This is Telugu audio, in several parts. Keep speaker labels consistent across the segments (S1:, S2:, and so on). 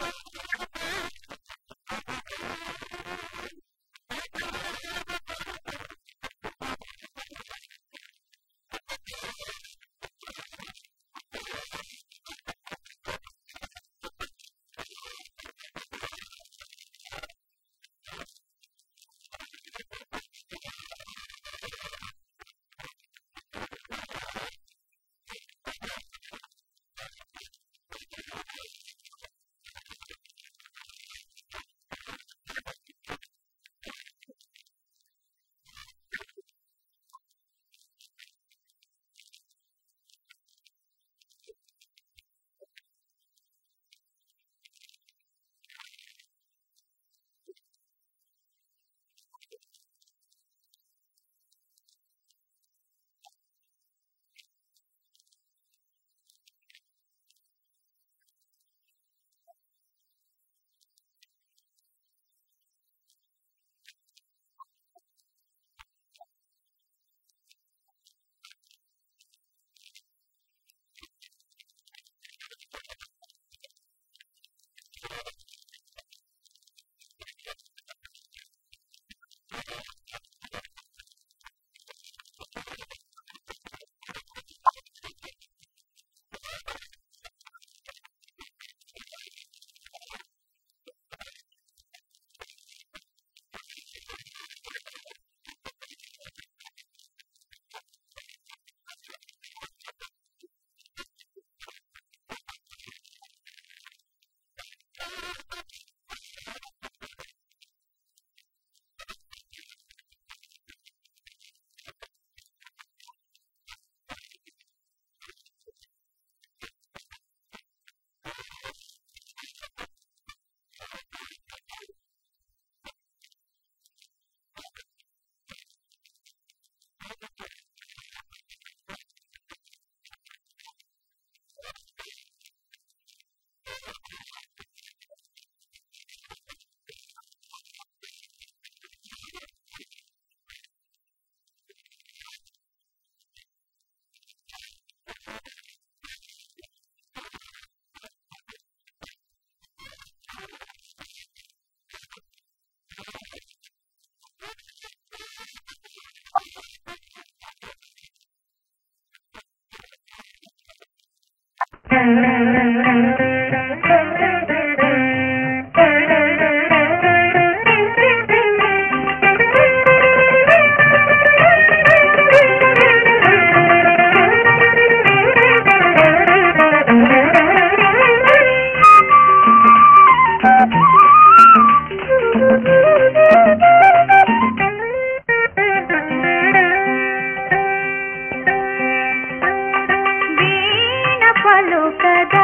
S1: వీణ పలుకదా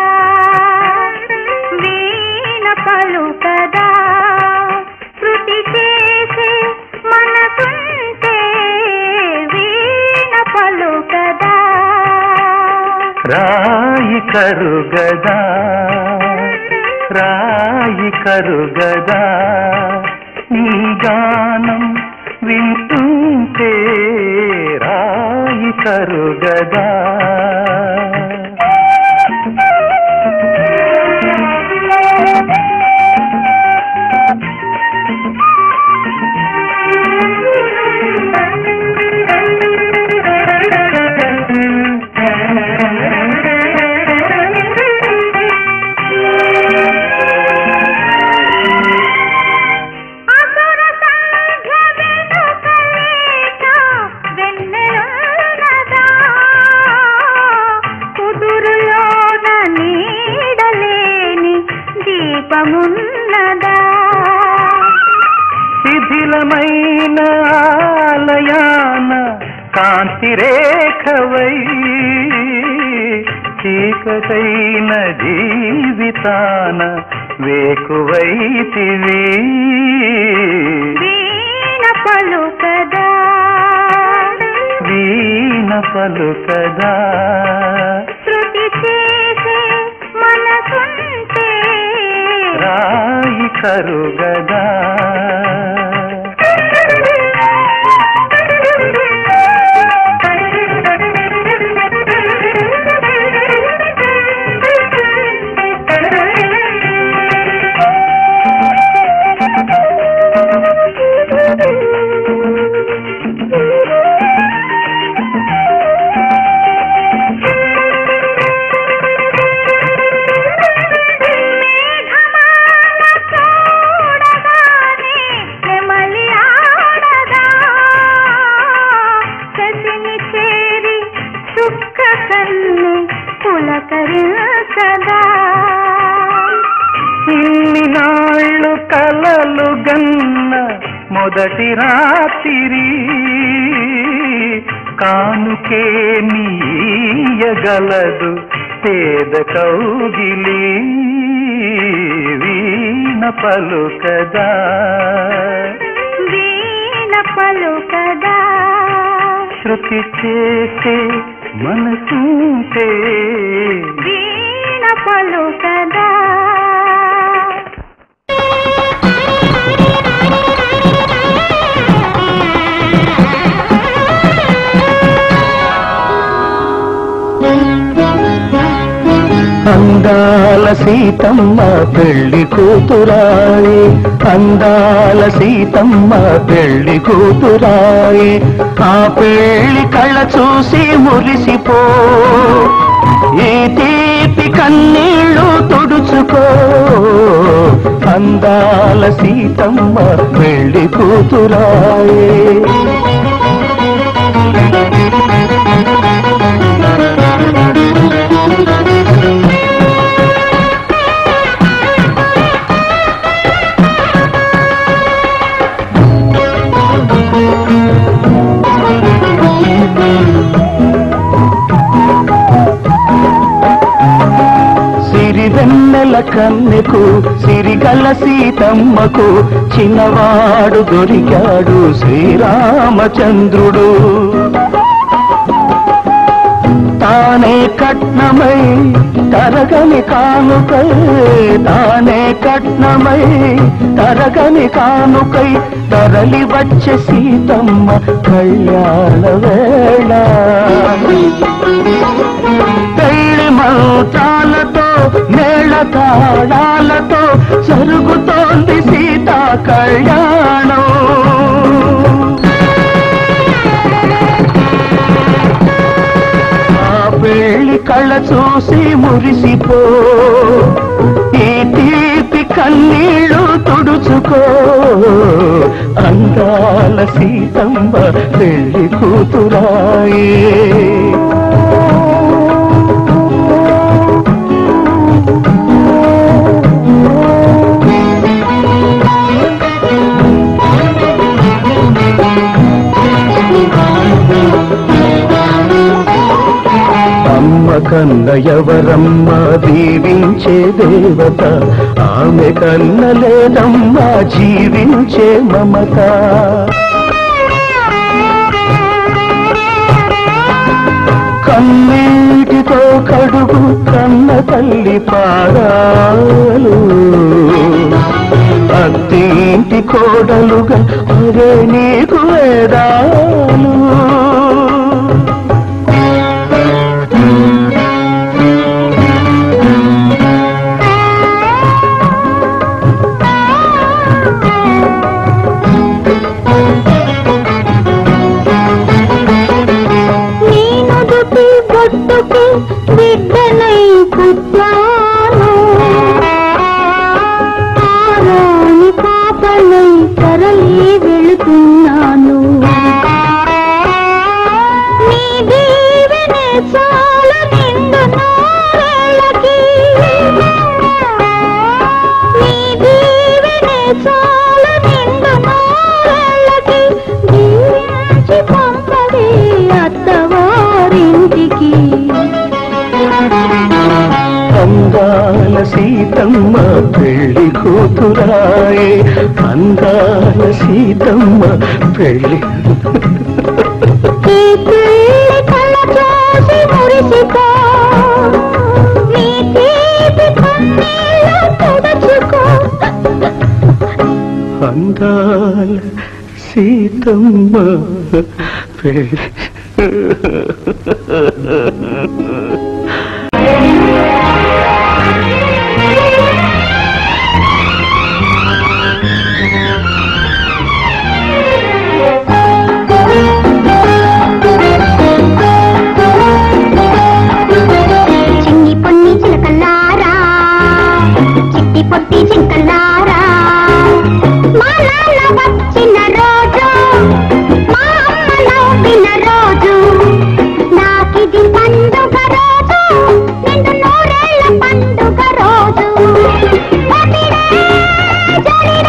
S1: వీణ పలుకదా శృతి చేసే మనసుంటే వీణ పలుకదా
S2: రాయి కరుగదా రాయి కరుగదా నీ గానం వింటుంటే రాయి కరుగదా
S1: అసుర సంఘ వెనుకలేక వెన్నెలున్నదా కుదురులోన నీడలేని దీపమున్నదా
S2: శిథిలమైన ఆలయాన కాంతి రేఖవై చీకటైన జీవితాన వేకువైతివి
S1: వీణ పలుకదా
S2: వీణ పలుకదా
S1: శృతి చేసే మనసుంటే
S2: రాయి కరుగదా కలలు గన్న మొదటి రాత్రి కానుకే నీయగలదు పేద కౌగిలి వీణ పలుకదా
S1: వీణ పలుకదా
S2: శృతి చేసే మనసుంటే
S1: వీణ పలుకదా
S2: అందాల సీతమ్మ పెళ్లి కూతురాయి అందాల సీతమ్మ పెళ్లి కూతురాయి ఆ పెళ్లి కళ్ళ చూసి మురిసిపో ఈ తీపి కన్నీళ్ళు తుడుచుకో అందాల సీతమ్మ పెళ్లి కూతురాయి సిరివెన్నెల కన్నెకు సిరిగల సీతమ్మకు చిన్నవాడు దొరికాడు శ్రీరామచంద్రుడు తానే కట్నమై తరగని కానుకై తానే కట్నమై తరగని కానుకై తరలి వచ్చే సీతమ్మ కళ్యాణ వేళ పెళ్లి మంత్రాలతో మేళ తాళాలతో జరుగుతోంది సీతా కళ్యాణం ఆ పెళ్లి కళ్ళ చూసి మురిసిపో ఈ తీపి కన్నీళ్ళు తుడుచుకో అందాల సీతమ్మ పెళ్లి కూతురాయే అమ్మ కన్న ఎవరమ్మ దీవించే దేవత ఆమె కన్న లేదమ్మా జీవించే మమత కన్నీటితో కడుగు కన్న తల్లి పాదాలు అత్తింటి కోడలుగా అవే నీకు వేదాలు
S1: నేను దుటి బొట్టుకి బిడ్డనై పుట్టాను ఆరాని పాపనై తరలి వెళుతున్నాను నీ దీవెనే చాలు నిండు నూరేళ్ళకి నీ దీవెనే చాలు నిండు నూరేళ్ళకి దీవించి పంపవే అత్తవారింటికి
S2: అందాల సీతమ్మ పెళ్లి కూతురాయే అందాల సీతమ్మ పెళ్లి
S1: ఈ పెళ్లి కళ్ళ చూసి మురిసిపో నీ తీపి కన్నీళ్ళు తుడుచుకో
S2: అందాల సీతమ్మ పెళ్లి
S1: చిన్ని పొన్ని చిలకల్లారా చిట్టి పొట్టి చింకల్లారా మా నాన్న వచ్చిన రోజు మా అమ్మ నవ్విన రోజు నాకిది పండుగ రోజు నిండు నూరేళ్ల పండుగ రోజు పతిరే జరిరే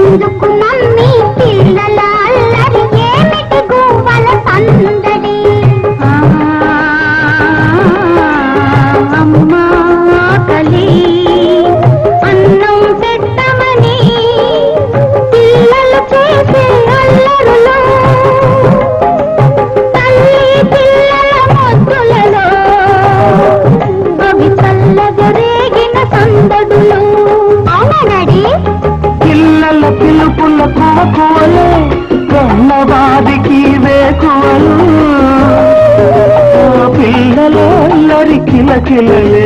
S1: ఎందుకు మమ్మీ పిల్లల అల్లరి ఏమిటి గువ్వల సందడి అమ్మా ఆకలి అన్నం పెట్టమని పిల్లలు చేసే అల్లరులో తల్లి పిల్లల ముద్దులలో అవి చల్లగా రేగిన సందడులు అవునా డాడీ
S2: పిల్లల పిలుపుల కోకువలే కన్నవాదికి వేకువలు ఆ పిల్లల అల్లరి కిలకిలలే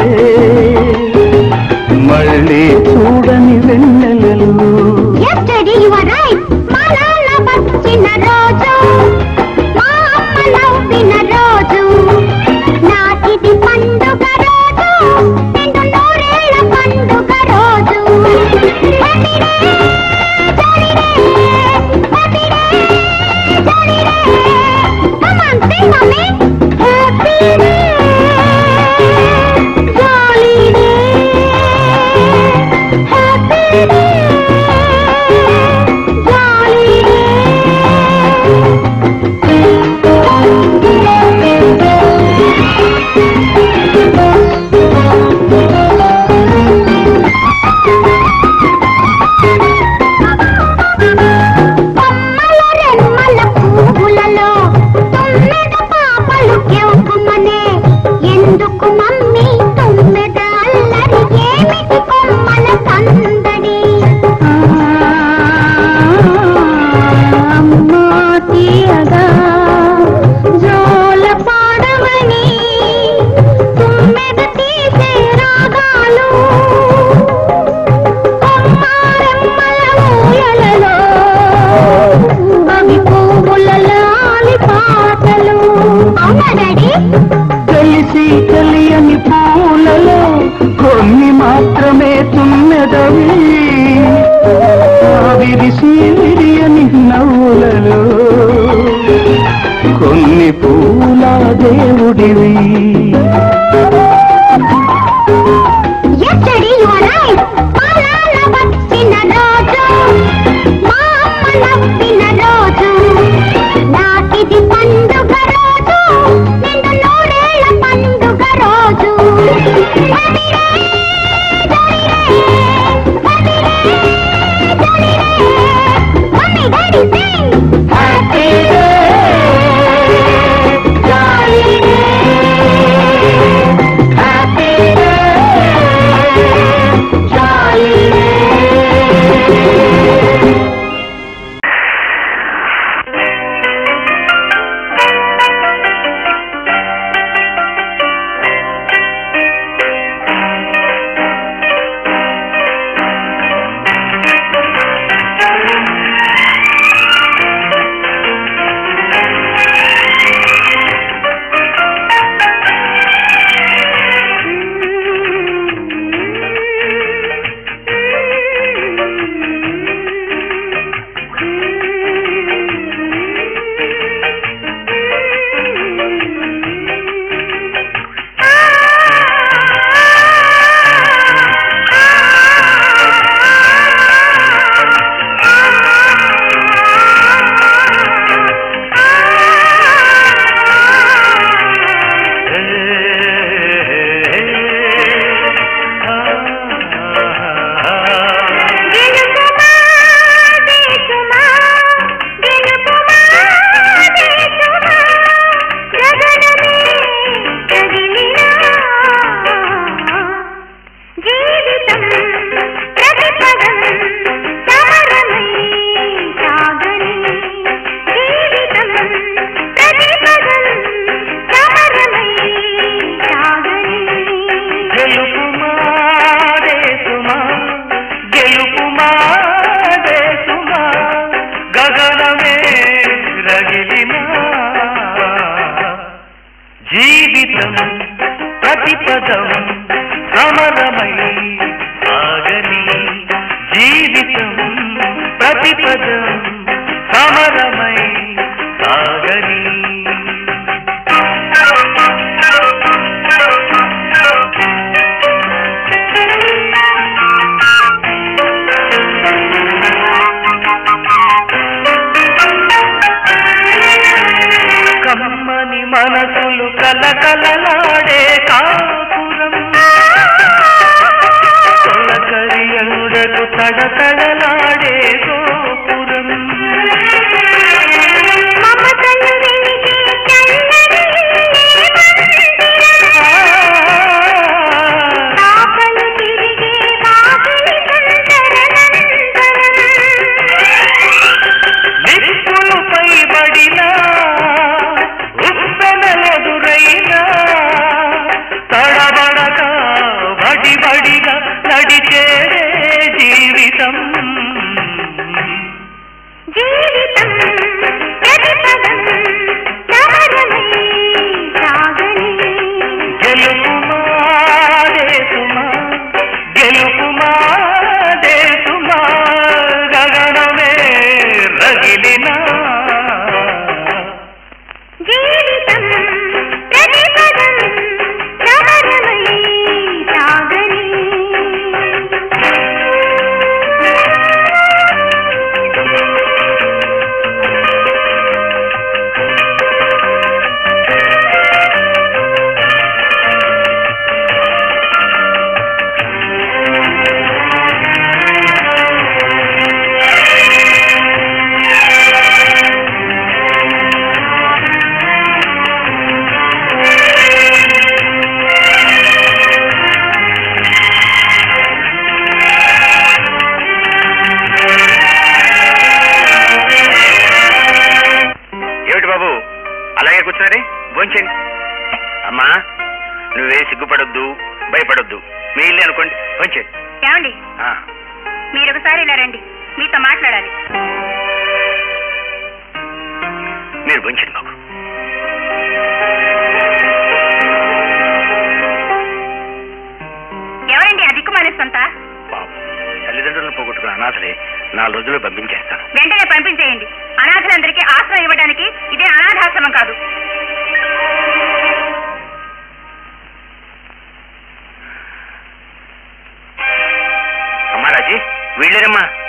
S2: మళ్ళీ చూడని వెన్నెలలు
S1: yes daddy you are right మా నాన్న వచ్చిన రోజు మా అమ్మ నవ్విన రోజు నాటిది పండుగ రోజు నిండు నూరేళ్ల పండుగ రోజు Happy day, jolly day, happy day, jolly day. Come on, sing, mommy. Happy day, jolly day, happy day. కొమ్మల రెమ్మల పువ్వులలో తుమ్మెద పాపలు కెవ్వుమనే ఎందుకు మమ్మీ తుమ్మెద అల్లరి ఏమిటి కొమ్మల సందడి అమ్మా తీయగా జోల పాడవని తుమ్మెద తీసే రాగాలు కొమ్మారెమ్మల ఊయలలో అవి పువ్వులలాలి పాటలు అవునా డాడీ
S2: తెలిసి తెలియని పూలలో కొన్ని మాత్రమే తుమ్మెదవి ఆ విరిసి విరియని నవ్వులలో కొన్ని పూల దేవుడివి
S1: Yes, Daddy, you are right. మా నాన్న వచ్చిన రోజు, మా అమ్మ నవ్విన రోజు, నాకిది పండుగ రోజు, నిండు నూరేళ్ల పండుగ రోజు. Happy day, jolly day, happy day, jolly day. Mummy, Daddy, sing. Happy day, jolly day, happy day.
S2: జీవితం ప్రతిపదం సమరమై ఆగని జీవితం ప్రతిపదం సమరమై ఆగని
S3: అలాగే కూర్చున్నారే భోంచేయండి అమ్మా నువ్వే సిగ్గుపడొద్దు భయపడొద్దు మీ ఇల్లు అనుకోండి భోంచేయండి
S4: ఏమండి
S3: ఆ,
S4: మీరు ఒకసారి ఇలా రండి మీతో మాట్లాడాలి
S3: మీరు భోంచేయండి బాబు
S4: ఎవరండి ఆ దిక్కుమాలి సొంత
S3: బాబు తల్లిదండ్రులను పోగొట్టుకున్న అనాథలే నాలుగు రోజులు పంపించేస్తాను
S4: వెంటనే పంపించేయండి అనాథలందరికీ ఆశ్రయం ఇవ్వడానికి ఇదే అనాథాశ్రమం కాదు
S3: అమ్మా రాజీ వీళ్ళేనమ్మా